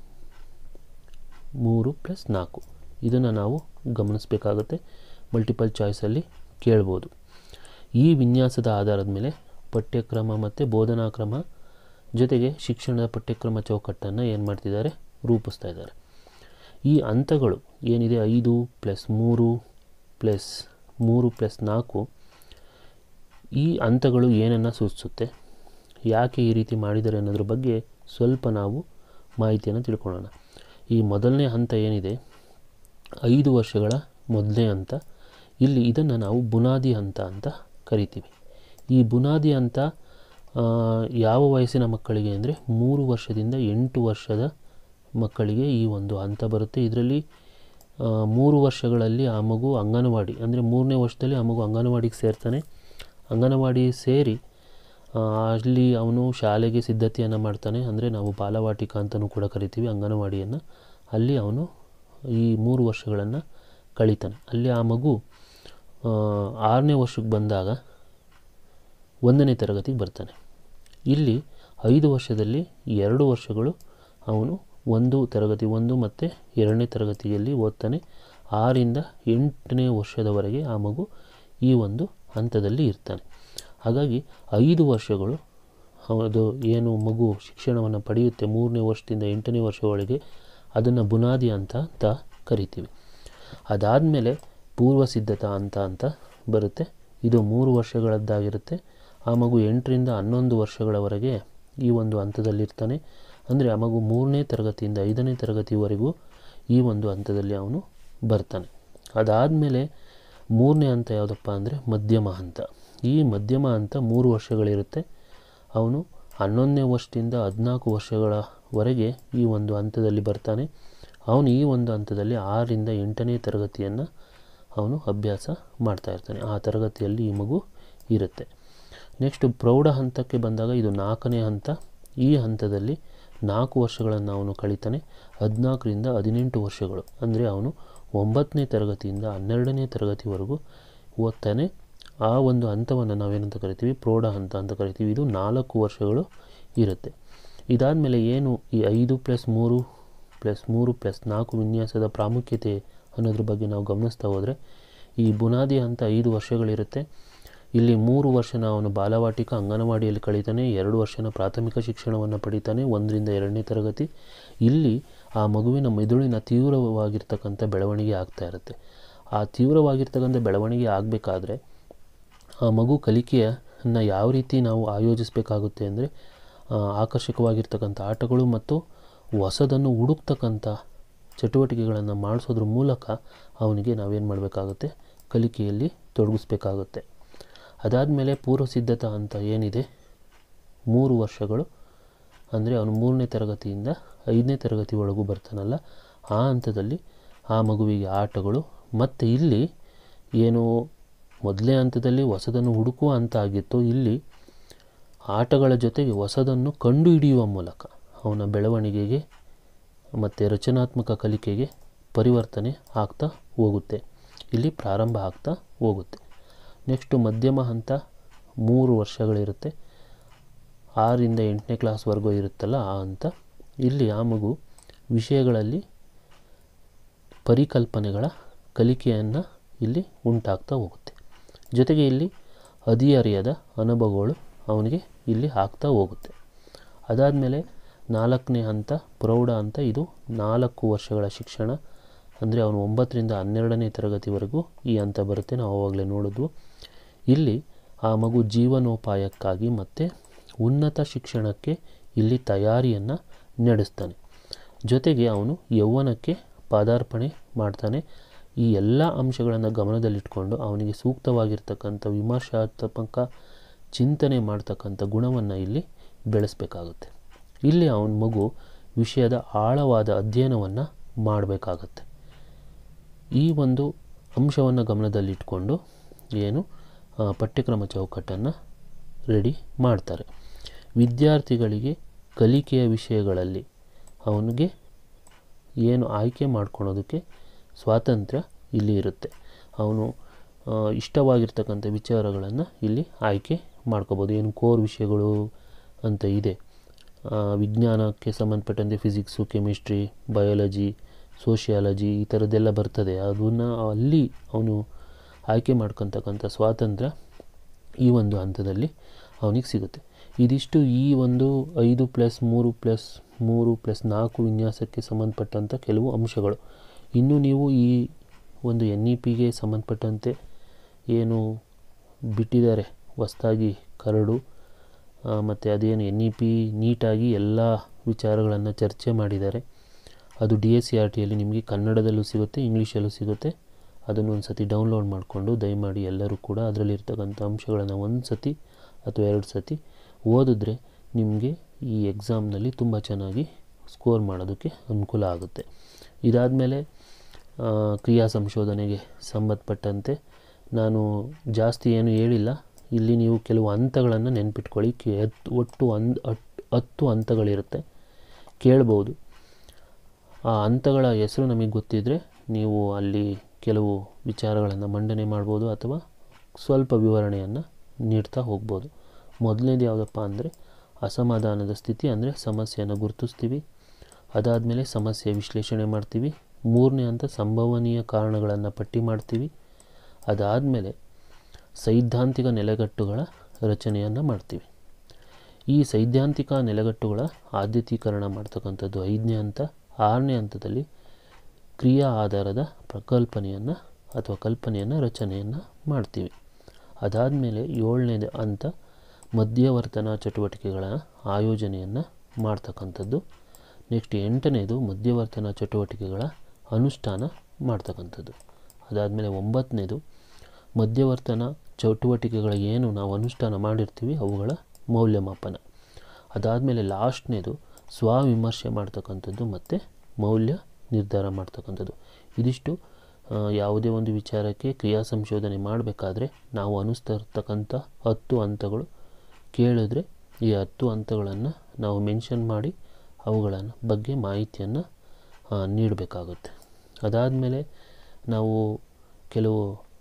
ಮೂರು ಪ್ಲಸ್ ನಾಲ್ಕು ಇದನ್ನು ನಾವು ಗಮನಿಸಬೇಕಾಗುತ್ತೆ ಮಲ್ಟಿಪಲ್ ಚಾಯ್ಸಲ್ಲಿ ಕೇಳ್ಬೋದು ಈ ವಿನ್ಯಾಸದ ಆಧಾರದ ಮೇಲೆ ಪಠ್ಯಕ್ರಮ ಮತ್ತು ಬೋಧನಾ ಕ್ರಮ ಜೊತೆಗೆ ಶಿಕ್ಷಣದ ಪಠ್ಯಕ್ರಮ ಚೌಕಟ್ಟನ್ನು ಏನು ಮಾಡ್ತಿದ್ದಾರೆ ರೂಪಿಸ್ತಾ ಇದ್ದಾರೆ ಈ ಹಂತಗಳು ಏನಿದೆ ಐದು ಪ್ಲಸ್ ಮೂರು ಪ್ಲಸ್ ಮೂರು ಪ್ಲಸ್ ನಾಲ್ಕು ಈ ಹಂತಗಳು ಏನನ್ನು ಸೂಚಿಸುತ್ತೆ ಯಾಕೆ ಈ ರೀತಿ ಮಾಡಿದ್ದಾರೆ ಅನ್ನೋದ್ರ ಬಗ್ಗೆ ಸ್ವಲ್ಪ ನಾವು ಮಾಹಿತಿಯನ್ನು ತಿಳ್ಕೊಳ್ಳೋಣ ಈ ಮೊದಲನೇ ಹಂತ ಏನಿದೆ ಐದು ವರ್ಷಗಳ ಮೊದಲನೇ ಹಂತ ಇಲ್ಲಿ ಇದನ್ನು ನಾವು ಬುನಾದಿ ಹಂತ ಅಂತ ಕರಿತೀವಿ ಈ ಬುನಾದಿ ಹಂತ ಆ, ಯಾವ ವಯಸ್ಸಿನ ಮಕ್ಕಳಿಗೆ ಅಂದರೆ ಮೂರು ವರ್ಷದಿಂದ ಎಂಟು ವರ್ಷದ ಮಕ್ಕಳಿಗೆ ಈ ಒಂದು ಹಂತ ಬರುತ್ತೆ ಇದರಲ್ಲಿ ಆ, ಮೂರು ವರ್ಷಗಳಲ್ಲಿ ಆ ಮಗು ಅಂಗನವಾಡಿ ಅಂದರೆ ಮೂರನೇ ವರ್ಷದಲ್ಲಿ ಆ ಮಗು ಅಂಗನವಾಡಿಗೆ ಸೇರ್ತಾನೆ ಅಂಗನವಾಡಿ ಸೇರಿ ಆ, ಅಲ್ಲಿ ಅವನು ಶಾಲೆಗೆ ಸಿದ್ಧತೆಯನ್ನು ಮಾಡ್ತಾನೆ ಅಂದರೆ ನಾವು ಬಾಲವಾಟಿಕ ಅಂತಲೂ ಕೂಡ ಕರಿತೀವಿ ಅಂಗನವಾಡಿಯನ್ನು ಅಲ್ಲಿ ಅವನು ಈ ಮೂರು ವರ್ಷಗಳನ್ನು ಕಳೀತಾನೆ ಅಲ್ಲಿ ಆ ಮಗು ಆ, ಆರನೇ ವರ್ಷಕ್ಕೆ ಬಂದಾಗ ಒಂದನೇ ತರಗತಿಗೆ ಬರ್ತಾನೆ ಇಲ್ಲಿ ಐದು ವರ್ಷದಲ್ಲಿ ಎರಡು ವರ್ಷಗಳು ಅವನು ಒಂದು ತರಗತಿ ಒಂದು ಮತ್ತು ಎರಡನೇ ತರಗತಿಯಲ್ಲಿ ಓದ್ತಾನೆ ಆರಿಂದ ಎಂಟನೇ ವರ್ಷದವರೆಗೆ ಆ ಮಗು ಈ ಒಂದು ಹಂತದಲ್ಲಿ ಇರ್ತಾನೆ ಹಾಗಾಗಿ ಐದು ವರ್ಷಗಳು ಅದು ಏನು ಮಗು ಶಿಕ್ಷಣವನ್ನು ಪಡೆಯುತ್ತೆ ಮೂರನೇ ವರ್ಷದಿಂದ ಎಂಟನೇ ವರ್ಷದೊಳಗೆ ಅದನ್ನು ಬುನಾದಿ ಅಂತ ಅಂತ ಕರಿತೀವಿ ಅದಾದಮೇಲೆ ಪೂರ್ವ ಸಿದ್ಧತಾ ಹಂತ ಅಂತ ಬರುತ್ತೆ ಇದು ಮೂರು ವರ್ಷಗಳದ್ದಾಗಿರುತ್ತೆ ಆ ಮಗು ಎಂಟರಿಂದ ಹನ್ನೊಂದು ವರ್ಷಗಳವರೆಗೆ ಈ ಒಂದು ಹಂತದಲ್ಲಿರ್ತಾನೆ ಅಂದರೆ ಆ ಮಗು ಮೂರನೇ ತರಗತಿಯಿಂದ ಐದನೇ ತರಗತಿವರೆಗೂ ಈ ಒಂದು ಹಂತದಲ್ಲಿ ಅವನು ಬರ್ತಾನೆ ಅದಾದಮೇಲೆ ಮೂರನೇ ಹಂತ ಯಾವುದಪ್ಪ ಅಂದರೆ ಮಧ್ಯಮ ಹಂತ ಈ ಮಧ್ಯಮ ಹಂತ ಮೂರು ವರ್ಷಗಳಿರುತ್ತೆ ಅವನು ಹನ್ನೊಂದನೇ ವರ್ಷದಿಂದ ಹದಿನಾಲ್ಕು ವರ್ಷಗಳವರೆಗೆ ಈ ಒಂದು ಹಂತದಲ್ಲಿ ಬರ್ತಾನೆ ಅವನು ಈ ಒಂದು ಹಂತದಲ್ಲಿ ಆರರಿಂದ ಎಂಟನೇ ತರಗತಿಯನ್ನು ಅವನು ಅಭ್ಯಾಸ ಮಾಡ್ತಾ ಇರ್ತಾನೆ ಆ ತರಗತಿಯಲ್ಲಿ ಈ ಮಗು ಇರುತ್ತೆ ನೆಕ್ಸ್ಟ್ ಪ್ರೌಢ ಹಂತಕ್ಕೆ ಬಂದಾಗ ಇದು ನಾಲ್ಕನೇ ಹಂತ ಈ ಹಂತದಲ್ಲಿ ನಾಲ್ಕು ವರ್ಷಗಳನ್ನು ಅವನು ಕಳೀತಾನೆ ಹದಿನಾಲ್ಕರಿಂದ ಹದಿನೆಂಟು ವರ್ಷಗಳು ಅಂದರೆ ಅವನು ಒಂಬತ್ತನೇ ತರಗತಿಯಿಂದ ಹನ್ನೆರಡನೇ ತರಗತಿವರೆಗೂ ಓದ್ತಾನೆ ಆ ಒಂದು ಹಂತವನ್ನು ನಾವೇನಂತ ಕರಿತೀವಿ ಪ್ರೌಢ ಹಂತ ಅಂತ ಕರಿತೀವಿ ಇದು ನಾಲ್ಕು ವರ್ಷಗಳು ಇರುತ್ತೆ ಇದಾದಮೇಲೆ ಏನು ಈ ಐದು ಪ್ಲಸ್ ಮೂರು ಪ್ಲಸ್ ಮೂರು ಪ್ಲಸ್ ನಾಲ್ಕು ವಿನ್ಯಾಸದ ಪ್ರಾಮುಖ್ಯತೆ ಅನ್ನೋದ್ರ ಬಗ್ಗೆ ನಾವು ಗಮನಿಸ್ತಾ ಹೋದರೆ ಈ ಬುನಾದಿ ಹಂತ ಐದು ವರ್ಷಗಳಿರುತ್ತೆ ಇಲ್ಲಿ ಮೂರು ವರ್ಷನ ಅವನು ಬಾಲವಾಟಿಕ ಅಂಗನವಾಡಿಯಲ್ಲಿ ಕಳೀತಾನೆ ಎರಡು ವರ್ಷನ ಪ್ರಾಥಮಿಕ ಶಿಕ್ಷಣವನ್ನು ಪಡಿತಾನೆ ಒಂದರಿಂದ ಎರಡನೇ ತರಗತಿ ಇಲ್ಲಿ ಆ ಮಗುವಿನ ಮೆದುಳಿನ ತೀವ್ರವಾಗಿರ್ತಕ್ಕಂಥ ಬೆಳವಣಿಗೆ ಆಗ್ತಾ ಇರುತ್ತೆ ಆ ತೀವ್ರವಾಗಿರ್ತಕ್ಕಂಥ ಬೆಳವಣಿಗೆ ಆಗಬೇಕಾದ್ರೆ ಆ ಮಗು ಕಲಿಕೆಯನ್ನು ಯಾವ ರೀತಿ ನಾವು ಆಯೋಜಿಸಬೇಕಾಗುತ್ತೆ ಅಂದರೆ ಆಕರ್ಷಕವಾಗಿರ್ತಕ್ಕಂಥ ಆಟಗಳು ಮತ್ತು ಹೊಸದನ್ನು ಹುಡುಕ್ತಕ್ಕಂಥ ಚಟುವಟಿಕೆಗಳನ್ನು ಮಾಡಿಸೋದ್ರ ಮೂಲಕ ಅವನಿಗೆ ನಾವೇನು ಮಾಡಬೇಕಾಗುತ್ತೆ ಕಲಿಕೆಯಲ್ಲಿ ತೊಡಗಿಸ್ಬೇಕಾಗುತ್ತೆ ಅದಾದಮೇಲೆ ಪೂರ್ವ ಸಿದ್ಧತಾ ಅಂತ ಏನಿದೆ ಮೂರು ವರ್ಷಗಳು ಅಂದರೆ ಅವನು ಮೂರನೇ ತರಗತಿಯಿಂದ ಐದನೇ ತರಗತಿವರೆಗೂ ಬರ್ತಾನಲ್ಲ ಆ ಹಂತದಲ್ಲಿ ಆ ಮಗುವಿಗೆ ಆಟಗಳು ಮತ್ತು ಇಲ್ಲಿ ಏನು ಮೊದಲನೇ ಹಂತದಲ್ಲಿ ಹೊಸದನ್ನು ಹುಡುಕುವ ಹಂತ ಆಗಿತ್ತು ಇಲ್ಲಿ ಆಟಗಳ ಜೊತೆಗೆ ಹೊಸದನ್ನು ಕಂಡುಹಿಡಿಯುವ ಮೂಲಕ ಅವನ ಬೆಳವಣಿಗೆಗೆ ಮತ್ತು ರಚನಾತ್ಮಕ ಕಲಿಕೆಗೆ ಪರಿವರ್ತನೆ ಆಗ್ತಾ ಹೋಗುತ್ತೆ ಇಲ್ಲಿ ಪ್ರಾರಂಭ ಆಗ್ತಾ ಹೋಗುತ್ತೆ ನೆಕ್ಸ್ಟು ಮಧ್ಯಮ ಹಂತ ಮೂರು ವರ್ಷಗಳಿರುತ್ತೆ ಆರರಿಂದ ಎಂಟನೇ ಕ್ಲಾಸ್ವರೆಗೂ ಇರುತ್ತಲ್ಲ ಆ ಹಂತ ಇಲ್ಲಿ ಆ ಮಗು ವಿಷಯಗಳಲ್ಲಿ ಪರಿಕಲ್ಪನೆಗಳ ಕಲಿಕೆಯನ್ನು ಇಲ್ಲಿ ಉಂಟಾಗ್ತಾ ಹೋಗುತ್ತೆ ಜೊತೆಗೆ ಇಲ್ಲಿ ಹದಿಹರಿಯದ ಅನುಭವಗಳು ಅವನಿಗೆ ಇಲ್ಲಿ ಆಗ್ತಾ ಹೋಗುತ್ತೆ ಅದಾದಮೇಲೆ ನಾಲ್ಕನೇ ಹಂತ ಪ್ರೌಢ ಹಂತ ಇದು ನಾಲ್ಕು ವರ್ಷಗಳ ಶಿಕ್ಷಣ ಅಂದರೆ ಅವನು ಒಂಬತ್ತರಿಂದ ಹನ್ನೆರಡನೇ ತರಗತಿವರೆಗೂ ಈ ಹಂತ ಬರುತ್ತೆ ನಾವು ಆವಾಗಲೇ ನೋಡಿದ್ವು ಇಲ್ಲಿ ಆ ಮಗು ಜೀವನೋಪಾಯಕ್ಕಾಗಿ ಮತ್ತು ಉನ್ನತ ಶಿಕ್ಷಣಕ್ಕೆ ಇಲ್ಲಿ ತಯಾರಿಯನ್ನು ನಡೆಸ್ತಾನೆ ಜೊತೆಗೆ ಅವನು ಯೌವನಕ್ಕೆ ಪಾದಾರ್ಪಣೆ ಮಾಡ್ತಾನೆ ಈ ಎಲ್ಲ ಅಂಶಗಳನ್ನು ಗಮನದಲ್ಲಿಟ್ಕೊಂಡು ಅವನಿಗೆ ಸೂಕ್ತವಾಗಿರ್ತಕ್ಕಂಥ ವಿಮರ್ಶಾತ್ಮಕ ಚಿಂತನೆ ಮಾಡ್ತಕ್ಕಂಥ ಗುಣವನ್ನು ಇಲ್ಲಿ ಬೆಳೆಸಬೇಕಾಗುತ್ತೆ ಇಲ್ಲಿ ಅವನ ಮಗು ವಿಷಯದ ಆಳವಾದ ಅಧ್ಯಯನವನ್ನು ಮಾಡಬೇಕಾಗತ್ತೆ ಈ ಒಂದು ಅಂಶವನ್ನು ಗಮನದಲ್ಲಿಟ್ಕೊಂಡು ಏನು ಆ, ಪಠ್ಯಕ್ರಮ ಚೌಕಟ್ಟನ್ನು ರೆಡಿ ಮಾಡ್ತಾರೆ ವಿದ್ಯಾರ್ಥಿಗಳಿಗೆ ಕಲಿಕೆಯ ವಿಷಯಗಳಲ್ಲಿ ಅವನಿಗೆ ಏನು ಆಯ್ಕೆ ಮಾಡ್ಕೊಳೋದಕ್ಕೆ ಸ್ವಾತಂತ್ರ್ಯ ಇಲ್ಲಿ ಇರುತ್ತೆ ಅವನು ಆ, ಇಷ್ಟವಾಗಿರ್ತಕ್ಕಂಥ ವಿಚಾರಗಳನ್ನು ಇಲ್ಲಿ ಆಯ್ಕೆ ಮಾಡ್ಕೋಬೋದು ಏನು ಕೋರ್ ವಿಷಯಗಳು ಅಂತ ಇದೆ ಆ, ವಿಜ್ಞಾನಕ್ಕೆ ಸಂಬಂಧಪಟ್ಟಂತೆ ಫಿಸಿಕ್ಸು ಕೆಮಿಸ್ಟ್ರಿ ಬಯಾಲಜಿ ಸೋಷಿಯಾಲಜಿ ಈ ಥರದ್ದೆಲ್ಲ ಬರ್ತದೆ ಅದನ್ನು ಅಲ್ಲಿ ಅವನು ಆಯ್ಕೆ ಮಾಡ್ಕೊತಕ್ಕಂಥ ಸ್ವಾತಂತ್ರ್ಯ ಈ ಒಂದು ಹಂತದಲ್ಲಿ ಅವನಿಗೆ ಸಿಗುತ್ತೆ ಇದಿಷ್ಟು ಈ ಒಂದು ಐದು ಪ್ಲಸ್ ಮೂರು ಪ್ಲಸ್ ಮೂರು ಪ್ಲಸ್ ನಾಲ್ಕು ವಿನ್ಯಾಸಕ್ಕೆ ಸಂಬಂಧಪಟ್ಟಂಥ ಕೆಲವು ಅಂಶಗಳು ಇನ್ನು ನೀವು ಈ ಒಂದು ಎನ್ ಇ ಪಿಗೆ ಸಂಬಂಧಪಟ್ಟಂತೆ ಏನು ಬಿಟ್ಟಿದ್ದಾರೆ ಹೊಸ್ದಾಗಿ ಕರಡು ಮತ್ತು ಅದೇನು ಎನ್ ಇ ಪಿ ನೀಟಾಗಿ ಎಲ್ಲ ವಿಚಾರಗಳನ್ನು ಚರ್ಚೆ ಮಾಡಿದ್ದಾರೆ ಅದು ಡಿ ಎಸ್ ಸಿ ಆರ್ ಟಿಯಲ್ಲಿ ನಿಮಗೆ ಕನ್ನಡದಲ್ಲೂ ಸಿಗುತ್ತೆ ಇಂಗ್ಲೀಷಲ್ಲೂ ಸಿಗುತ್ತೆ ಅದನ್ನು ಒಂದು ಸತಿ ಡೌನ್ಲೋಡ್ ಮಾಡಿಕೊಂಡು ದಯಮಾಡಿ ಎಲ್ಲರೂ ಕೂಡ ಅದರಲ್ಲಿರ್ತಕ್ಕಂಥ ಅಂಶಗಳನ್ನು ಒಂದು ಸತಿ ಅಥವಾ ಎರಡು ಸತಿ ಓದಿದ್ರೆ ನಿಮಗೆ ಈ ಎಕ್ಸಾಮ್ನಲ್ಲಿ ತುಂಬ ಚೆನ್ನಾಗಿ ಸ್ಕೋರ್ ಮಾಡೋದಕ್ಕೆ ಅನುಕೂಲ ಆಗುತ್ತೆ ಇದಾದಮೇಲೆ ಕ್ರಿಯಾ ಸಂಶೋಧನೆಗೆ ಸಂಬಂಧಪಟ್ಟಂತೆ ನಾನು ಜಾಸ್ತಿ ಏನು ಹೇಳಿಲ್ಲ ಇಲ್ಲಿ ನೀವು ಕೆಲವು ಹಂತಗಳನ್ನು ನೆನ್ಪಿಟ್ಕೊಳ್ಳಿ ಕೆ ಹತ್ತು ಒಟ್ಟು ಒಂದು ಹತ್ತು ಹಂತಗಳಿರುತ್ತೆ ಕೇಳ್ಬೋದು ಆ ಹಂತಗಳ ಹೆಸರು ನಮಗೆ ಗೊತ್ತಿದ್ದರೆ ನೀವು ಅಲ್ಲಿ ಕೆಲವು ವಿಚಾರಗಳನ್ನು ಮಂಡನೆ ಮಾಡ್ಬೋದು ಅಥವಾ ಸ್ವಲ್ಪ ವಿವರಣೆಯನ್ನು ನೀಡ್ತಾ ಹೋಗ್ಬೋದು ಮೊದಲನೇದು ಯಾವುದಪ್ಪ ಅಂದರೆ ಅಸಮಾಧಾನದ ಸ್ಥಿತಿ ಅಂದರೆ ಸಮಸ್ಯೆಯನ್ನು ಗುರುತಿಸ್ತೀವಿ ಅದಾದಮೇಲೆ ಸಮಸ್ಯೆ ವಿಶ್ಲೇಷಣೆ ಮಾಡ್ತೀವಿ ಮೂರನೇ ಹಂತ ಸಂಭವನೀಯ ಕಾರಣಗಳನ್ನು ಪಟ್ಟಿ ಮಾಡ್ತೀವಿ ಅದಾದಮೇಲೆ ಸೈದ್ಧಾಂತಿಕ ನೆಲೆಗಟ್ಟುಗಳ ರಚನೆಯನ್ನು ಮಾಡ್ತೀವಿ ಈ ಸೈದ್ಧಾಂತಿಕ ನೆಲೆಗಟ್ಟುಗಳ ಆದ್ಯತೀಕರಣ ಮಾಡ್ತಕ್ಕಂಥದ್ದು ಐದನೇ ಹಂತ ಆರನೇ ಹಂತದಲ್ಲಿ ಕ್ರಿಯಾ ಆಧಾರದ ಪ್ರಕಲ್ಪನೆಯನ್ನು ಅಥವಾ ಕಲ್ಪನೆಯನ್ನು ರಚನೆಯನ್ನು ಮಾಡ್ತೀವಿ ಅದಾದಮೇಲೆ ಏಳನೇ ಹಂತ ಮಧ್ಯವರ್ತನಾ ಚಟುವಟಿಕೆಗಳ ಆಯೋಜನೆಯನ್ನು ಮಾಡ್ತಕ್ಕಂಥದ್ದು ನೆಕ್ಸ್ಟ್ ಎಂಟನೇದು ಮಧ್ಯವರ್ತನಾ ಚಟುವಟಿಕೆಗಳ ಅನುಷ್ಠಾನ ಮಾಡ್ತಕ್ಕಂಥದ್ದು ಅದಾದಮೇಲೆ ಒಂಬತ್ತನೇದು ಮಧ್ಯವರ್ತನ ಚಟುವಟಿಕೆಗಳ ಏನು ನಾವು ಅನುಷ್ಠಾನ ಮಾಡಿರ್ತೀವಿ ಅವುಗಳ ಮೌಲ್ಯಮಾಪನ ಅದಾದಮೇಲೆ ಲಾಸ್ಟ್ನೇದು ಸ್ವವಿಮರ್ಶೆ ಮಾಡ್ತಕ್ಕಂಥದ್ದು ಮತ್ತು ಮೌಲ್ಯ ನಿರ್ಧಾರ ಮಾಡ್ತಕ್ಕಂಥದ್ದು ಇದಿಷ್ಟು ಆ, ಯಾವುದೇ ಒಂದು ವಿಚಾರಕ್ಕೆ ಕ್ರಿಯಾ ಸಂಶೋಧನೆ ಮಾಡಬೇಕಾದ್ರೆ ನಾವು ಅನುಸ್ತಾ ಇರ್ತಕ್ಕಂಥ ಹತ್ತು ಹಂತಗಳು ಕೇಳಿದ್ರೆ ಈ ಹತ್ತು ಹಂತಗಳನ್ನು ನಾವು ಮೆನ್ಷನ್ ಮಾಡಿ ಅವುಗಳ ಬಗ್ಗೆ ಮಾಹಿತಿಯನ್ನು ನೀಡಬೇಕಾಗುತ್ತೆ ಅದಾದಮೇಲೆ ನಾವು ಕೆಲವು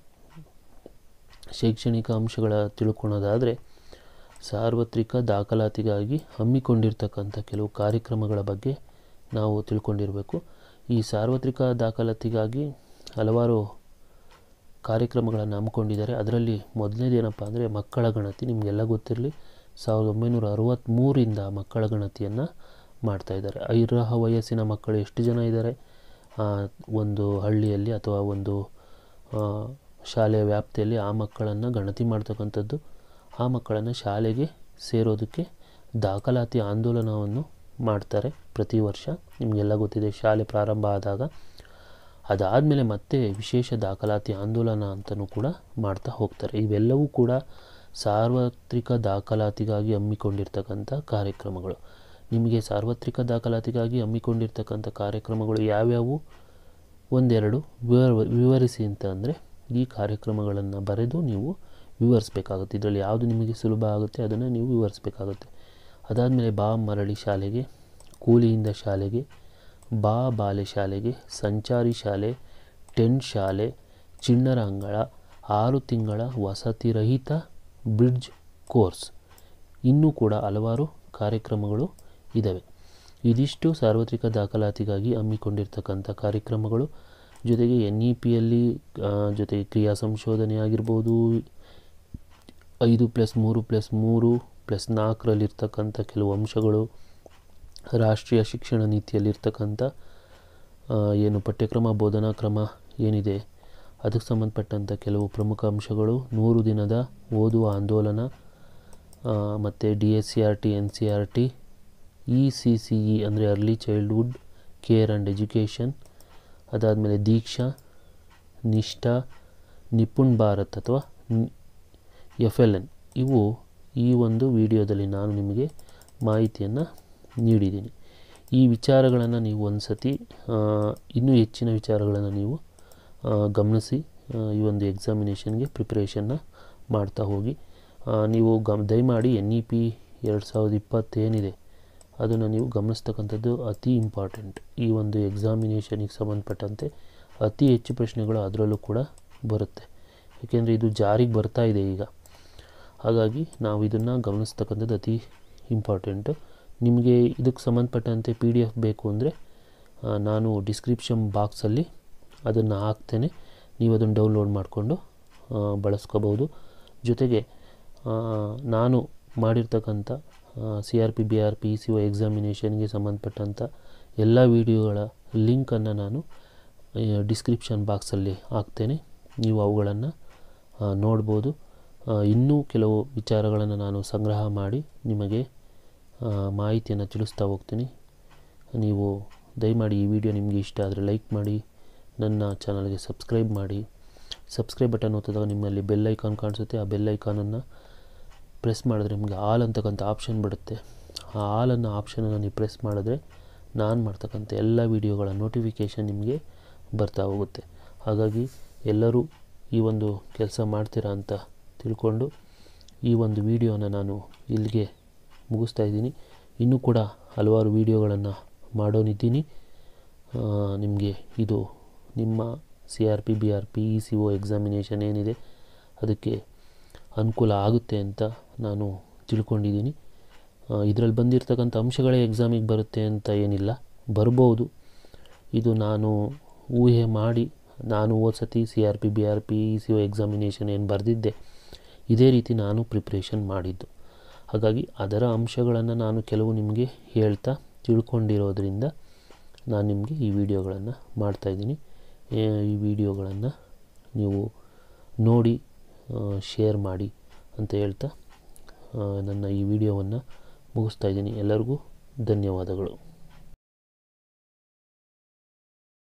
ಶೈಕ್ಷಣಿಕ ಅಂಶಗಳ ತಿಳ್ಕೊಳೋದಾದರೆ ಸಾರ್ವತ್ರಿಕ ದಾಖಲಾತಿಗಾಗಿ ಹಮ್ಮಿಕೊಂಡಿರ್ತಕ್ಕಂಥ ಕೆಲವು ಕಾರ್ಯಕ್ರಮಗಳ ಬಗ್ಗೆ ನಾವು ತಿಳ್ಕೊಂಡಿರಬೇಕು ಈ ಸಾರ್ವತ್ರಿಕ ದಾಖಲಾತಿಗಾಗಿ ಹಲವಾರು ಕಾರ್ಯಕ್ರಮಗಳನ್ನು ಹಮ್ಮಿಕೊಂಡಿದ್ದಾರೆ ಅದರಲ್ಲಿ ಮೊದಲನೇದೇನಪ್ಪ ಅಂದರೆ ಮಕ್ಕಳ ಗಣತಿ ನಿಮಗೆಲ್ಲ ಗೊತ್ತಿರಲಿ ಸಾವಿರದ ಒಂಬೈನೂರ ಅರವತ್ತ್ಮೂರಿಂದ ಮಕ್ಕಳ ಗಣತಿಯನ್ನು ಮಾಡ್ತಾಯಿದ್ದಾರೆ ಐರಹ ವಯಸ್ಸಿನ ಮಕ್ಕಳು ಎಷ್ಟು ಜನ ಇದ್ದಾರೆ ಆ, ಒಂದು ಹಳ್ಳಿಯಲ್ಲಿ ಅಥವಾ ಒಂದು ಆ, ಶಾಲೆಯ ವ್ಯಾಪ್ತಿಯಲ್ಲಿ ಆ ಮಕ್ಕಳನ್ನು ಗಣತಿ ಮಾಡ್ತಕ್ಕಂಥದ್ದು ಆ ಮಕ್ಕಳನ್ನು ಶಾಲೆಗೆ ಸೇರೋದಕ್ಕೆ ದಾಖಲಾತಿ ಆಂದೋಲನವನ್ನು ಮಾಡ್ತಾರೆ ಪ್ರತಿ ವರ್ಷ ನಿಮಗೆಲ್ಲ ಗೊತ್ತಿದೆ ಶಾಲೆ ಪ್ರಾರಂಭ ಆದಾಗ ಅದಾದಮೇಲೆ ಮತ್ತೆ ವಿಶೇಷ ದಾಖಲಾತಿ ಆಂದೋಲನ ಅಂತಲೂ ಕೂಡ ಮಾಡ್ತಾ ಹೋಗ್ತಾರೆ ಇವೆಲ್ಲವೂ ಕೂಡ ಸಾರ್ವತ್ರಿಕ ದಾಖಲಾತಿಗಾಗಿ ಹಮ್ಮಿಕೊಂಡಿರ್ತಕ್ಕಂಥ ಕಾರ್ಯಕ್ರಮಗಳು ನಿಮಗೆ ಸಾರ್ವತ್ರಿಕ ದಾಖಲಾತಿಗಾಗಿ ಹಮ್ಮಿಕೊಂಡಿರ್ತಕ್ಕಂಥ ಕಾರ್ಯಕ್ರಮಗಳು ಯಾವ್ಯಾವು ಒಂದೆರಡು ವಿವರ ವಿವರಿಸಿ ಅಂತ ಅಂದರೆ ಈ ಕಾರ್ಯಕ್ರಮಗಳನ್ನು ಬರೆದು ನೀವು ವಿವರಿಸಬೇಕಾಗುತ್ತೆ ಇದರಲ್ಲಿ ಯಾವುದು ನಿಮಗೆ ಸುಲಭ ಆಗುತ್ತೆ ಅದನ್ನು ನೀವು ವಿವರಿಸಬೇಕಾಗುತ್ತೆ ಅದಾದಮೇಲೆ ಬಾ ಮರಳಿ ಶಾಲೆಗೆ ಕೂಲಿಯಿಂದ ಶಾಲೆಗೆ ಬಾ ಬಾಲೆ ಶಾಲೆಗೆ ಸಂಚಾರಿ ಶಾಲೆ ಟೆಂಟ್ ಶಾಲೆ ಚಿಣ್ಣರ ಅಂಗಳ ಆರು ತಿಂಗಳ ವಸತಿ ರಹಿತ ಬ್ರಿಡ್ಜ್ ಕೋರ್ಸ್ ಇನ್ನೂ ಕೂಡ ಹಲವಾರು ಕಾರ್ಯಕ್ರಮಗಳು ಇದ್ದಾವೆ ಇದಿಷ್ಟು ಸಾರ್ವತ್ರಿಕ ದಾಖಲಾತಿಗಾಗಿ ಹಮ್ಮಿಕೊಂಡಿರ್ತಕ್ಕಂಥ ಕಾರ್ಯಕ್ರಮಗಳು ಜೊತೆಗೆ ಎನ್ ಇ ಪಿಯಲ್ಲಿ ಜೊತೆಗೆ ಕ್ರಿಯಾ ಸಂಶೋಧನೆ ಆಗಿರ್ಬೋದು ಐದು ಪ್ಲಸ್ ಮೂರು ಪ್ಲಸ್ ಮೂರು ಪ್ಲಸ್ ನಾಲ್ಕರಲ್ಲಿರ್ತಕ್ಕಂಥ ಕೆಲವು ಅಂಶಗಳು ರಾಷ್ಟ್ರೀಯ ಶಿಕ್ಷಣ ನೀತಿಯಲ್ಲಿರ್ತಕ್ಕಂಥ ಆ, ಏನು ಪಠ್ಯಕ್ರಮ ಬೋಧನಾ ಕ್ರಮ ಏನಿದೆ ಅದಕ್ಕೆ ಸಂಬಂಧಪಟ್ಟಂಥ ಕೆಲವು ಪ್ರಮುಖ ಅಂಶಗಳು ನೂರು ದಿನದ ಓದುವ ಆಂದೋಲನ ಮತ್ತು D S C R T N C R T E C C E ಅಂದರೆ early childhood care and education ಅದಾದಮೇಲೆ ದೀಕ್ಷಾ ನಿಷ್ಠಾ ನಿಪುಣ್ ಭಾರತ್ ಅಥವಾ ಎಫ್ ಎಲ್ ಎನ್ ಇವು ಈ ಒಂದು ವಿಡಿಯೋದಲ್ಲಿ ನಾನು ನಿಮಗೆ ಮಾಹಿತಿಯನ್ನು ನೀಡಿದ್ದೀನಿ ಈ ವಿಚಾರಗಳನ್ನು ನೀವು ಒಂದು ಸತಿ ಆ, ಇನ್ನೂ ಹೆಚ್ಚಿನ ವಿಚಾರಗಳನ್ನು ನೀವು ಆ, ಗಮನಿಸಿ ಆ, ಈ ಒಂದು ಎಕ್ಸಾಮಿನೇಷನ್ಗೆ ಪ್ರಿಪ್ರೇಷನ್ನ ಮಾಡ್ತಾ ಹೋಗಿ ಆ, ನೀವು ಗಮ್ ದಯಮಾಡಿ ಎನ್ ಇ ಪಿ ಎರಡು ಸಾವಿರದ ಇಪ್ಪತ್ತೇನಿದೆ ಅದನ್ನು ನೀವು ಗಮನಿಸ್ತಕ್ಕಂಥದ್ದು ಅತಿ ಇಂಪಾರ್ಟೆಂಟ್ ಈ ಒಂದು ಎಕ್ಸಾಮಿನೇಷನಿಗೆ ಸಂಬಂಧಪಟ್ಟಂತೆ ಅತಿ ಹೆಚ್ಚು ಪ್ರಶ್ನೆಗಳು ಅದರಲ್ಲೂ ಕೂಡ ಬರುತ್ತೆ ಏಕೆಂದರೆ ಇದು ಜಾರಿಗೆ ಬರ್ತಾ ಇದೆ ಈಗ ಹಾಗಾಗಿ ನಾವು ಇದನ್ನು ಗಮನಿಸ್ತಕ್ಕಂಥದ್ದು ಅತಿ ಇಂಪಾರ್ಟೆಂಟು ನಿಮಗೆ ಇದಕ್ಕೆ ಸಂಬಂಧಪಟ್ಟಂತೆ ಪಿ ಡಿ ಎಫ್ ಬೇಕು ಅಂದರೆ ನಾನು ಡಿಸ್ಕ್ರಿಪ್ಷನ್ ಬಾಕ್ಸಲ್ಲಿ ಅದನ್ನು ಹಾಕ್ತೇನೆ ನೀವು ಅದನ್ನು ಡೌನ್ಲೋಡ್ ಮಾಡಿಕೊಂಡು ಬಳಸ್ಕೋಬೋದು ಜೊತೆಗೆ ಆ, ನಾನು ಮಾಡಿರ್ತಕ್ಕಂಥ C R P B R P C O ಎಕ್ಸಾಮಿನೇಷನ್ಗೆ ಸಂಬಂಧಪಟ್ಟಂಥ ಎಲ್ಲ ವೀಡಿಯೋಗಳ ಲಿಂಕನ್ನು ನಾನು ಡಿಸ್ಕ್ರಿಪ್ಷನ್ ಬಾಕ್ಸಲ್ಲಿ ಹಾಕ್ತೇನೆ ನೀವು ಅವುಗಳನ್ನು ನೋಡ್ಬೋದು ಆ, ಇನ್ನೂ ಕೆಲವು ವಿಚಾರಗಳನ್ನು ನಾನು ಸಂಗ್ರಹ ಮಾಡಿ ನಿಮಗೆ ಆ, ಮಾಹಿತಿಯನ್ನು ತಿಳಿಸ್ತಾ ಹೋಗ್ತೀನಿ ನೀವು ದಯಮಾಡಿ ಈ ವಿಡಿಯೋ ನಿಮಗೆ ಇಷ್ಟ ಆದರೆ ಲೈಕ್ ಮಾಡಿ ನನ್ನ ಚಾನಲ್ಗೆ ಸಬ್ಸ್ಕ್ರೈಬ್ ಮಾಡಿ ಸಬ್ಸ್ಕ್ರೈಬ್ ಬಟನ್ ಒತ್ತಿದಾಗ ನಿಮ್ಮಲ್ಲಿ ಬೆಲ್ ಐಕಾನ್ ಕಾಣಿಸುತ್ತೆ ಆ ಬೆಲ್ ಐಕಾನನ್ನು ಪ್ರೆಸ್ ಮಾಡಿದ್ರೆ ನಿಮಗೆ ಆಲ್ ಅಂತಕ್ಕಂಥ ಆಪ್ಷನ್ ಬಿಡುತ್ತೆ ಆ ಆಲ್ ಅನ್ನೋ ಆಪ್ಷನನ್ನು ನೀವು ಪ್ರೆಸ್ ಮಾಡಿದ್ರೆ ನಾನು ಮಾಡ್ತಕ್ಕಂಥ ಎಲ್ಲ ವೀಡಿಯೋಗಳ ನೋಟಿಫಿಕೇಷನ್ ನಿಮಗೆ ಬರ್ತಾ ಹೋಗುತ್ತೆ ಹಾಗಾಗಿ ಎಲ್ಲರೂ ಈ ಒಂದು ಕೆಲಸ ಮಾಡ್ತೀರಾ ಅಂತ ತಿಳ್ಕೊಂಡು ಈ ಒಂದು ವಿಡಿಯೋನ ನಾನು ಇಲ್ಲಿಗೆ ಮುಗಿಸ್ತಾ ಇದ್ದೀನಿ ಇನ್ನೂ ಕೂಡ ಹಲವಾರು ವೀಡಿಯೋಗಳನ್ನು ಮಾಡೋನಿದ್ದೀನಿ ನಿಮಗೆ ಇದು ನಿಮ್ಮ C R P B R P E C O examination ಏನಿದೆ ಅದಕ್ಕೆ ಅನುಕೂಲ ಆಗುತ್ತೆ ಅಂತ ನಾನು ತಿಳ್ಕೊಂಡಿದ್ದೀನಿ ಇದರಲ್ಲಿ ಬಂದಿರತಕ್ಕಂಥ ಅಂಶಗಳೇ ಎಕ್ಸಾಮಿಗೆ ಬರುತ್ತೆ ಅಂತ ಏನಿಲ್ಲ ಬರ್ಬೋದು ಇದು ನಾನು ಊಹೆ ಮಾಡಿ ನಾನು ಹೋದ ಸತಿ C R P B R P E C O examination ಏನು ಬರೆದಿದ್ದೆ ಇದೇ ರೀತಿ ನಾನು ಪ್ರಿಪ್ರೇಷನ್ ಮಾಡಿದ್ದು ಹಾಗಾಗಿ ಅದರ ಅಂಶಗಳನ್ನು ನಾನು ಕೆಲವು ನಿಮಗೆ ಹೇಳ್ತಾ ತಿಳ್ಕೊಂಡಿರೋದ್ರಿಂದ ನಾನು ನಿಮಗೆ ಈ ವಿಡಿಯೋಗಳನ್ನು ಮಾಡ್ತಾಯಿದ್ದೀನಿ ಈ ವಿಡಿಯೋಗಳನ್ನು ನೀವು ನೋಡಿ ಶೇರ್ ಮಾಡಿ ಅಂತ ಹೇಳ್ತಾ ಆ, ನನ್ನ ಈ ವಿಡಿಯೋವನ್ನು ಮುಗಿಸ್ತಾ ಇದ್ದೀನಿ ಎಲ್ಲರಿಗೂ ಧನ್ಯವಾದಗಳು